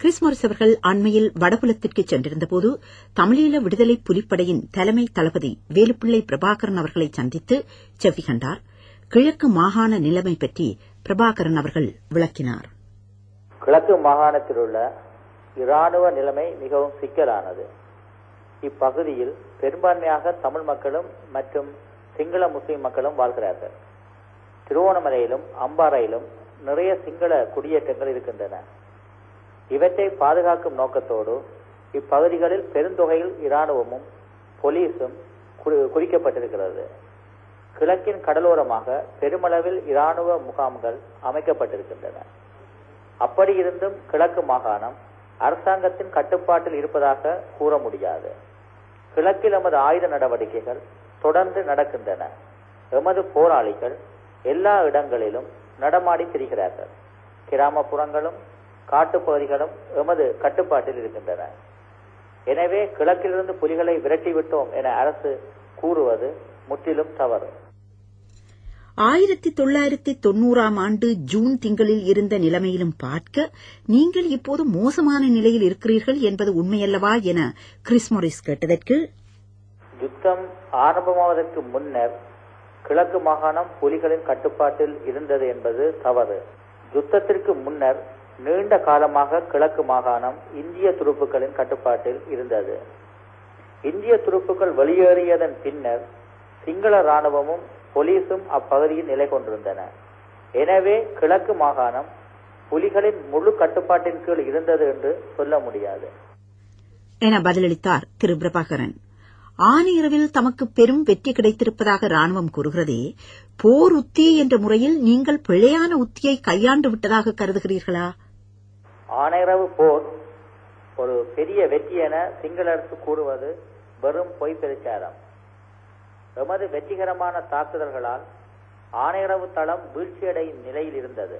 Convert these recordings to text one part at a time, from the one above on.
Christmas அவர்கள் அண்மையில் வடபுலத்திற்கு சென்றிருந்தபோது தமிழீழ விடுதலை புலிப்படையின் தலைமை தளபதி வேலுப்பிள்ளை பிரபாகரன் அவர்களை சந்தித்து செவ்வி கண்டார் கிழக்கு மாகாண நிலைமை பற்றி பிரபாகரன் அவர்கள் விளக்கினார் கிழக்கு மாகாணத்தில் உள்ள இராணுவ நிலைமை மிகவும் சிக்கலானது இப்பகுதியில் பெரும்பான்மையாக தமிழ் மக்களும் மற்றும் சிங்கள முஸ்லிம் மக்களும் வாழ்கிறார்கள் திருவோணமலையிலும் அம்பாறையிலும் நிறைய சிங்கள குடியேற்றங்கள் இருக்கின்றன இவற்றை பாதுகாக்கும் நோக்கத்தோடு இப்பகுதிகளில் பெருந்தொகையில் இராணுவமும் போலீஸும் குறிக்கப்பட்டிருக்கிறது கிழக்கின் கடலோரமாக பெருமளவில் இராணுவ முகாம்கள் அமைக்கப்பட்டிருக்கின்றன அப்படி இருந்தும் கிழக்கு மாகாணம் அரசாங்கத்தின் கட்டுப்பாட்டில் இருப்பதாக கூற முடியாது கிழக்கில் எமது ஆயுத நடவடிக்கைகள் தொடர்ந்து நடக்கின்றன எமது போராளிகள் எல்லா இடங்களிலும் நடமாடி திரிகிறார்கள் கிராமப்புறங்களும் காட்டுப்பகுதிகளும் எமது கட்டுப்பாட்டில் இருக்கின்றன எனவே கிழக்கிலிருந்து புலிகளை விரட்டிவிட்டோம் என அரசு கூறுவது முற்றிலும் தவறு ஆயிரத்தி தொள்ளாயிரத்தி தொன்னூறாம் ஆண்டு ஜூன் திங்களில் இருந்த நிலைமையிலும் பார்க்க நீங்கள் இப்போது மோசமான நிலையில் இருக்கிறீர்கள் என்பது உண்மையல்லவா என கிறிஸ்மொரிஸ் கேட்டதற்கு யுத்தம் ஆரம்பமாவதற்கு முன்னர் கிழக்கு மாகாணம் புலிகளின் கட்டுப்பாட்டில் இருந்தது என்பது தவறு யுத்தத்திற்கு முன்னர் நீண்ட காலமாக கிழக்கு மாகாணம் இந்திய துருப்புக்களின் கட்டுப்பாட்டில் இருந்தது இந்திய துருப்புக்கள் வெளியேறியதன் பின்னர் சிங்கள ராணுவமும் போலீசும் அப்பகுதியில் நிலை கொண்டிருந்தன எனவே கிழக்கு மாகாணம் புலிகளின் முழு கட்டுப்பாட்டின் கீழ் இருந்தது என்று சொல்ல முடியாது என பதிலளித்தார் திரு பிரபாகரன் ஆனையரவில் தமக்கு பெரும் வெற்றி கிடைத்திருப்பதாக ராணுவம் கூறுகிறதே போர் உத்தி என்ற முறையில் நீங்கள் பிழையான உத்தியை கையாண்டு விட்டதாக கருதுகிறீர்களா ஆனையரவு போர் ஒரு பெரிய வெற்றி என சிங்கள அரசு கூறுவது வெறும் பொய் பிரச்சாரம் எமது வெற்றிகரமான தாக்குதல்களால் ஆனையரவு தளம் வீழ்ச்சியடையும் நிலையில் இருந்தது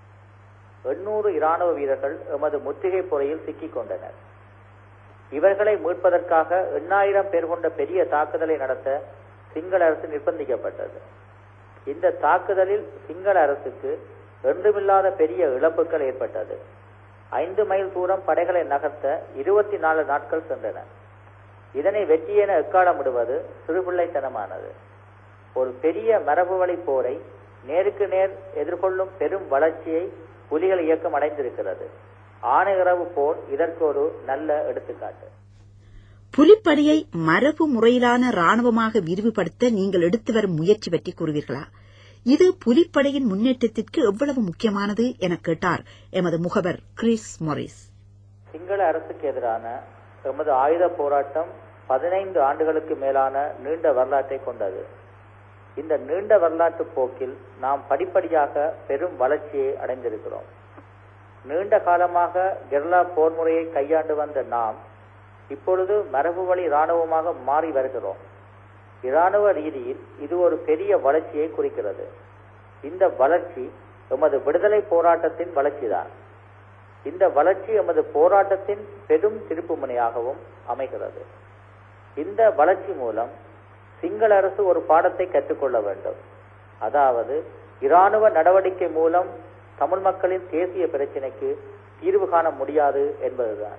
எண்ணூறு இராணுவ வீரர்கள் எமது முற்றுகை பொறையில் சிக்கிக் கொண்டனர் இவர்களை மீட்பதற்காக எண்ணாயிரம் பேர் கொண்ட பெரிய தாக்குதலை நடத்த சிங்கள அரசு நிர்பந்திக்கப்பட்டது இந்த தாக்குதலில் சிங்கள அரசுக்கு என்றுமில்லாத பெரிய இழப்புகள் ஏற்பட்டது ஐந்து மைல் தூரம் படைகளை நகர்த்த இருபத்தி நாலு நாட்கள் சென்றன இதனை வெற்றி என எக்காலமிடுவது சிறுபிள்ளைத்தனமானது ஒரு பெரிய மரபு வழி போரை நேருக்கு நேர் எதிர்கொள்ளும் பெரும் வளர்ச்சியை புலிகள் இயக்கம் அடைந்திருக்கிறது ஆணையரவு போர் இதற்கு ஒரு நல்ல எடுத்துக்காட்டு புலிப்படையை மரபு முறையிலான ராணுவமாக விரிவுபடுத்த நீங்கள் எடுத்து வரும் முயற்சி பற்றி கூறுவீர்களா இது புலிப்படையின் முன்னேற்றத்திற்கு எவ்வளவு முக்கியமானது என கேட்டார் எமது முகவர் கிறிஸ் மொரிஸ் சிங்கள அரசுக்கு எதிரான எமது ஆயுத போராட்டம் பதினைந்து ஆண்டுகளுக்கு மேலான நீண்ட வரலாற்றை கொண்டது இந்த நீண்ட வரலாற்று போக்கில் நாம் படிப்படியாக பெரும் வளர்ச்சியை அடைந்திருக்கிறோம் நீண்ட காலமாக கெர்லா போர் முறையை கையாண்டு வந்த நாம் இப்பொழுது மரபு வழி இராணுவமாக மாறி வருகிறோம் இராணுவ ரீதியில் இது ஒரு பெரிய வளர்ச்சியை குறிக்கிறது இந்த வளர்ச்சி எமது விடுதலை போராட்டத்தின் வளர்ச்சிதான் இந்த வளர்ச்சி எமது போராட்டத்தின் பெரும் திருப்புமுனையாகவும் அமைகிறது இந்த வளர்ச்சி மூலம் சிங்கள அரசு ஒரு பாடத்தை கற்றுக்கொள்ள வேண்டும் அதாவது இராணுவ நடவடிக்கை மூலம் தமிழ் மக்களின் தேசிய பிரச்சினைக்கு தீர்வு காண முடியாது என்பதுதான்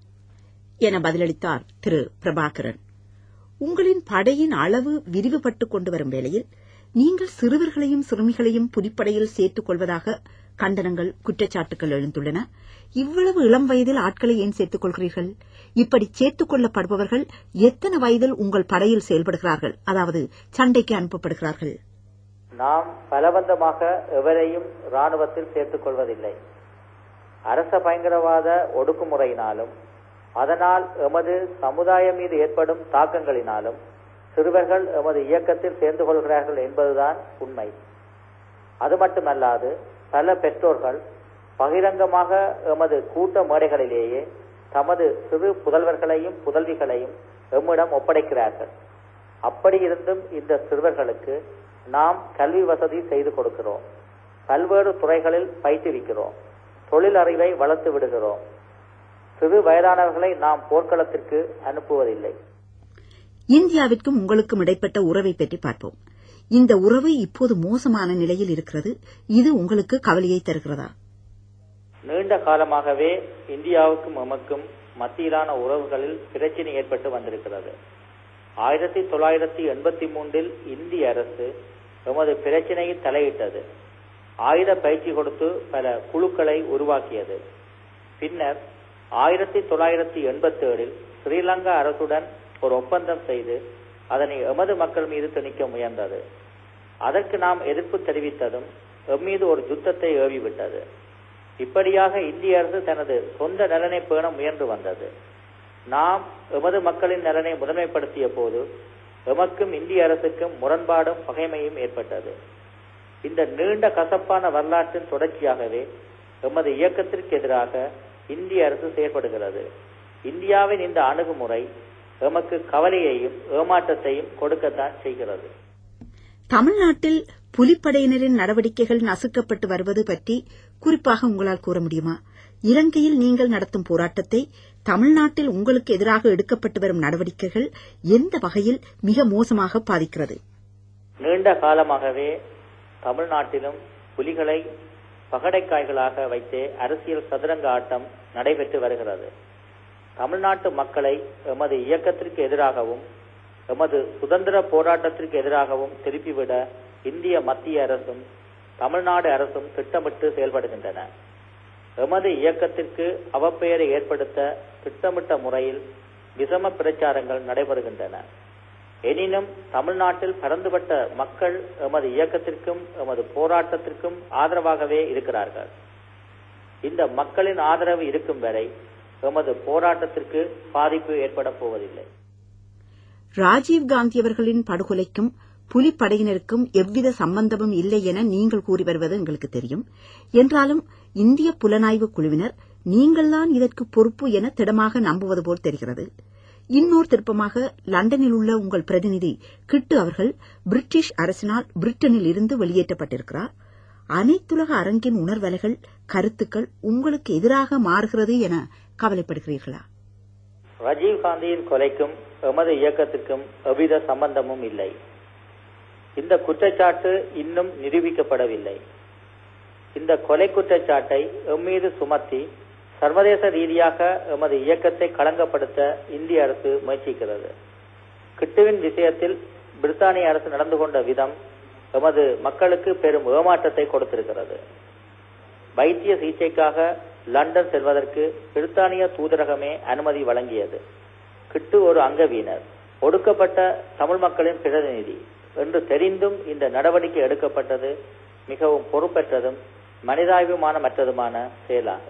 என பதிலளித்தார் திரு பிரபாகரன் உங்களின் படையின் அளவு விரிவுபட்டுக் கொண்டு வரும் வேளையில் நீங்கள் சிறுவர்களையும் சிறுமிகளையும் புலிப்படையில் சேர்த்துக் கொள்வதாக கண்டனங்கள் குற்றச்சாட்டுகள் எழுந்துள்ளன இவ்வளவு இளம் வயதில் ஆட்களை ஏன் சேர்த்துக் கொள்கிறீர்கள் இப்படி சேர்த்துக் கொள்ளப்படுபவர்கள் எத்தனை வயதில் உங்கள் படையில் செயல்படுகிறார்கள் அதாவது சண்டைக்கு அனுப்பப்படுகிறார்கள் நாம் பலவந்தமாக எவரையும் ராணுவத்தில் சேர்த்துக் கொள்வதில்லை அரச பயங்கரவாத ஒடுக்குமுறையினாலும் அதனால் எமது சமுதாயம் மீது ஏற்படும் தாக்கங்களினாலும் சிறுவர்கள் எமது இயக்கத்தில் சேர்ந்து கொள்கிறார்கள் என்பதுதான் உண்மை அது மட்டுமல்லாது பல பெற்றோர்கள் பகிரங்கமாக எமது கூட்ட மேடைகளிலேயே தமது சிறு புதல்வர்களையும் புதல்விகளையும் எம்மிடம் ஒப்படைக்கிறார்கள் அப்படி இருந்தும் இந்த சிறுவர்களுக்கு நாம் கல்வி வசதி செய்து கொடுக்கிறோம் பல்வேறு துறைகளில் பயிற்றுவிக்கிறோம் தொழில் அறிவை வளர்த்து விடுகிறோம் சிறு வயதானவர்களை நாம் போர்க்களத்திற்கு அனுப்புவதில்லை இந்தியாவிற்கும் உங்களுக்கும் இடைப்பட்ட உறவை பற்றி பார்ப்போம் இந்த உறவு இப்போது மோசமான நிலையில் இருக்கிறது இது உங்களுக்கு கவலையை தருகிறதா நீண்ட காலமாகவே இந்தியாவுக்கும் எமக்கும் மத்தியிலான உறவுகளில் பிரச்சினை ஏற்பட்டு வந்திருக்கிறது ஆயிரத்தி தொள்ளாயிரத்தி எண்பத்தி மூன்றில் இந்திய அரசு எமது பிரச்சினையில் தலையிட்டது ஆயுத பயிற்சி கொடுத்து பல குழுக்களை உருவாக்கியது பின்னர் ஆயிரத்தி தொள்ளாயிரத்தி எண்பத்தி ஏழில் ஸ்ரீலங்கா அரசுடன் ஒரு ஒப்பந்தம் செய்து அதனை எமது மக்கள் மீது திணிக்க முயன்றது அதற்கு நாம் எதிர்ப்பு தெரிவித்ததும் எம்மீது ஒரு யுத்தத்தை ஏவிவிட்டது இப்படியாக இந்திய அரசு தனது சொந்த நலனை பேண முயன்று வந்தது நாம் எமது மக்களின் நலனை முதன்மைப்படுத்திய போது எமக்கும் இந்திய அரசுக்கும் முரண்பாடும் பகைமையும் ஏற்பட்டது இந்த நீண்ட கசப்பான வரலாற்றின் தொடர்ச்சியாகவே எமது இயக்கத்திற்கு எதிராக இந்திய அரசு செயல்படுகிறது இந்தியாவின் இந்த அணுகுமுறை எமக்கு கவலையையும் ஏமாற்றத்தையும் கொடுக்கத்தான் செய்கிறது தமிழ்நாட்டில் புலிப்படையினரின் நடவடிக்கைகள் நசுக்கப்பட்டு வருவது பற்றி குறிப்பாக உங்களால் கூற முடியுமா இலங்கையில் நீங்கள் நடத்தும் போராட்டத்தை தமிழ்நாட்டில் உங்களுக்கு எதிராக எடுக்கப்பட்டு வரும் நடவடிக்கைகள் எந்த வகையில் மிக மோசமாக பாதிக்கிறது நீண்ட காலமாகவே தமிழ்நாட்டிலும் புலிகளை பகடைக்காய்களாக வைத்தே அரசியல் சதுரங்க ஆட்டம் நடைபெற்று வருகிறது தமிழ்நாட்டு மக்களை எமது இயக்கத்திற்கு எதிராகவும் எமது சுதந்திர போராட்டத்திற்கு எதிராகவும் திருப்பிவிட இந்திய மத்திய அரசும் தமிழ்நாடு அரசும் திட்டமிட்டு செயல்படுகின்றன எமது இயக்கத்திற்கு அவப்பெயரை ஏற்படுத்த திட்டமிட்ட முறையில் விஷம பிரச்சாரங்கள் நடைபெறுகின்றன எனினும் தமிழ்நாட்டில் பரந்துபட்ட மக்கள் எமது இயக்கத்திற்கும் எமது போராட்டத்திற்கும் ஆதரவாகவே இருக்கிறார்கள் இந்த மக்களின் ஆதரவு இருக்கும் வரை எமது போராட்டத்திற்கு பாதிப்பு ஏற்பட போவதில்லை ராஜீவ் காந்தி அவர்களின் படுகொலைக்கும் புலிப்படையினருக்கும் எவ்வித சம்பந்தமும் இல்லை என நீங்கள் கூறி வருவது எங்களுக்கு தெரியும் என்றாலும் இந்திய புலனாய்வு குழுவினர் நீங்கள்தான் இதற்கு பொறுப்பு என திடமாக நம்புவது போல் தெரிகிறது இன்னொரு திருப்பமாக லண்டனில் உள்ள உங்கள் பிரதிநிதி கிட்டு அவர்கள் பிரிட்டிஷ் அரசினால் பிரிட்டனில் இருந்து வெளியேற்றப்பட்டிருக்கிறார் அனைத்துலக அரங்கின் உணர்வலைகள் கருத்துக்கள் உங்களுக்கு எதிராக மாறுகிறது என கவலைப்படுகிறீர்களா ராஜீவ் காந்தியின் கொலைக்கும் எமது இயக்கத்திற்கும் எவ்வித சம்பந்தமும் இல்லை இந்த குற்றச்சாட்டு இன்னும் நிரூபிக்கப்படவில்லை இந்த கொலை குற்றச்சாட்டை எம்மீது சுமத்தி சர்வதேச ரீதியாக எமது இயக்கத்தை களங்கப்படுத்த இந்திய அரசு முயற்சிக்கிறது கிட்டுவின் விஷயத்தில் பிரித்தானிய அரசு நடந்து கொண்ட விதம் எமது மக்களுக்கு பெரும் ஏமாற்றத்தை கொடுத்திருக்கிறது வைத்திய சிகிச்சைக்காக லண்டன் செல்வதற்கு பிரித்தானிய தூதரகமே அனுமதி வழங்கியது கிட்டு ஒரு அங்கவீனர் ஒடுக்கப்பட்ட தமிழ் மக்களின் பிரதிநிதி என்று தெரிந்தும் இந்த நடவடிக்கை எடுக்கப்பட்டது மிகவும் பொறுப்பற்றதும் மனிதாபிமானமற்றதுமான செயலாகும்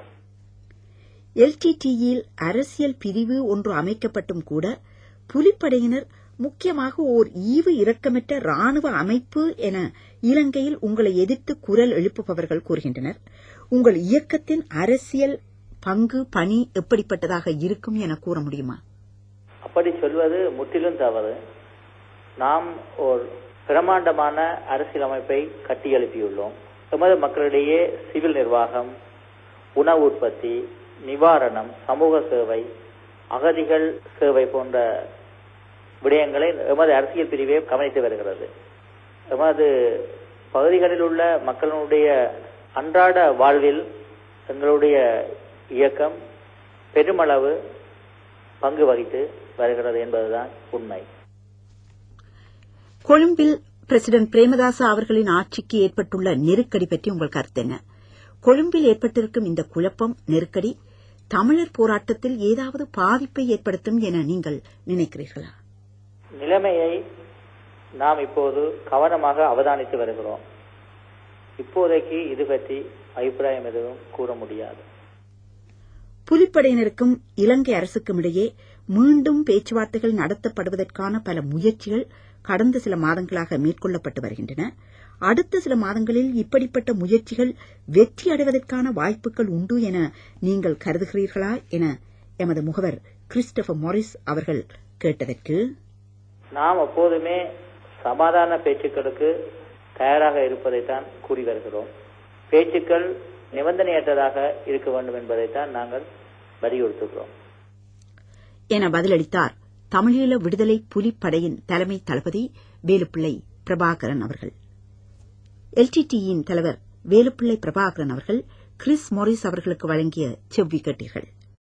எல்டிடியில் அரசியல் பிரிவு ஒன்று அமைக்கப்பட்டும் கூட புலிப்படையினர் முக்கியமாக ஓர் ஈவு இரக்கமற்ற ராணுவ அமைப்பு என இலங்கையில் உங்களை எதிர்த்து குரல் எழுப்புபவர்கள் கூறுகின்றனர் உங்கள் இயக்கத்தின் அரசியல் பங்கு பணி எப்படிப்பட்டதாக இருக்கும் என கூற முடியுமா அப்படி சொல்வது முற்றிலும் தவறு நாம் ஒரு பிரமாண்டமான அரசியலமைப்பை கட்டியெழுப்பியுள்ளோம் எமது மக்களிடையே சிவில் நிர்வாகம் உணவு உற்பத்தி நிவாரணம் சமூக சேவை அகதிகள் சேவை போன்ற விடயங்களை எமது அரசியல் பிரிவே கவனித்து வருகிறது எமது பகுதிகளில் உள்ள மக்களுடைய அன்றாட வாழ்வில் எங்களுடைய இயக்கம் பெருமளவு பங்கு வகித்து வருகிறது என்பதுதான் உண்மை கொழும்பில் பிரசிடென்ட் பிரேமதாசா அவர்களின் ஆட்சிக்கு ஏற்பட்டுள்ள நெருக்கடி பற்றி உங்கள் கருத்து என்ன கொழும்பில் ஏற்பட்டிருக்கும் இந்த குழப்பம் நெருக்கடி தமிழர் போராட்டத்தில் ஏதாவது பாதிப்பை ஏற்படுத்தும் என நீங்கள் நினைக்கிறீர்களா நிலைமையை நாம் இப்போது கவனமாக அவதானித்து வருகிறோம் இப்போதைக்கு இது பற்றி அபிப்பிராயம் எதுவும் கூற முடியாது புலிப்படையினருக்கும் இலங்கை அரசுக்கும் இடையே மீண்டும் பேச்சுவார்த்தைகள் நடத்தப்படுவதற்கான பல முயற்சிகள் கடந்த சில மாதங்களாக மேற்கொள்ளப்பட்டு வருகின்றன அடுத்த சில மாதங்களில் இப்படிப்பட்ட முயற்சிகள் வெற்றி அடைவதற்கான வாய்ப்புகள் உண்டு என நீங்கள் கருதுகிறீர்களா என எமது முகவர் கிறிஸ்டபர் மொரிஸ் அவர்கள் கேட்டதற்கு நாம் எப்போதுமே சமாதான பேச்சுக்களுக்கு தயாராக இருப்பதைத்தான் கூறி வருகிறோம் பேச்சுக்கள் நிபந்தனையற்றதாக இருக்க வேண்டும் என்பதைத்தான் நாங்கள் வலியுறுத்துகிறோம் என பதிலளித்தார் தமிழீழ விடுதலை புலிப்படையின் தலைமை தளபதி வேலுப்பிள்ளை பிரபாகரன் அவர்கள் எல்டிடியின் தலைவர் வேலுப்பிள்ளை பிரபாகரன் அவர்கள் கிறிஸ் மொரிஸ் அவர்களுக்கு வழங்கிய செவ்வி கேட்டீர்கள்